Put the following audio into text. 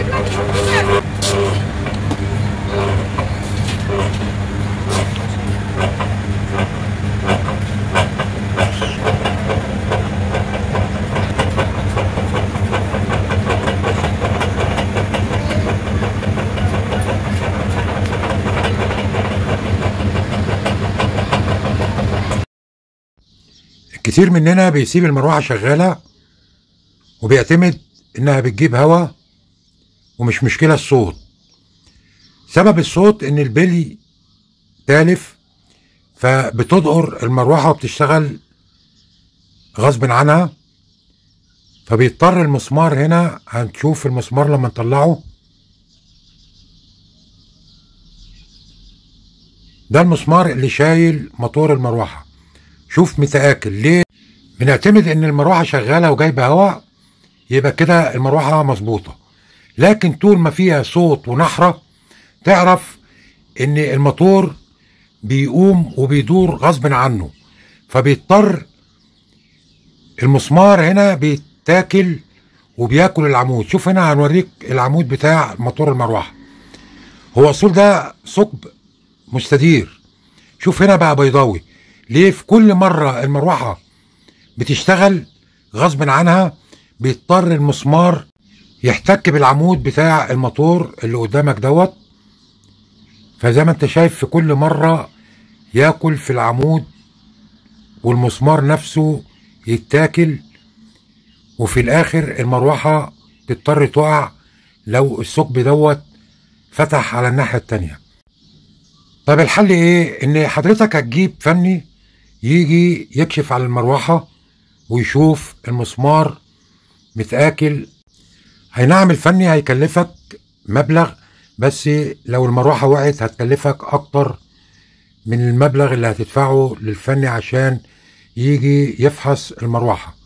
كتير مننا بيسيب المروحة شغالة وبيعتمد انها بتجيب هوا ومش مشكلة الصوت سبب الصوت ان البلي تالف فبتدقر المروحة وبتشتغل غصب عنها فبيضطر المسمار هنا هنشوف المسمار لما نطلعه ده المسمار اللي شايل موتور المروحة شوف متآكل ليه بنعتمد ان المروحة شغالة وجايبة هواء يبقى كده المروحة مظبوطة لكن طول ما فيها صوت ونحرة تعرف ان الموتور بيقوم وبيدور غصب عنه فبيضطر المسمار هنا بيتاكل وبياكل العمود شوف هنا هنوريك العمود بتاع موتور المروحة هو اصول ده ثقب مستدير شوف هنا بقى بيضاوي ليه في كل مرة المروحة بتشتغل غصب عنها بيضطر المسمار يحتك بالعمود بتاع الموتور اللي قدامك دوت فزي ما انت شايف في كل مرة ياكل في العمود والمسمار نفسه يتاكل وفي الاخر المروحة تضطر تقع لو الثقب دوت فتح على الناحية التانية طب الحل ايه ان حضرتك هتجيب فني يجي يكشف على المروحة ويشوف المسمار متآكل اي نعم الفني هيكلفك مبلغ بس لو المروحة وقعت هتكلفك اكتر من المبلغ اللي هتدفعه للفني عشان يجي يفحص المروحة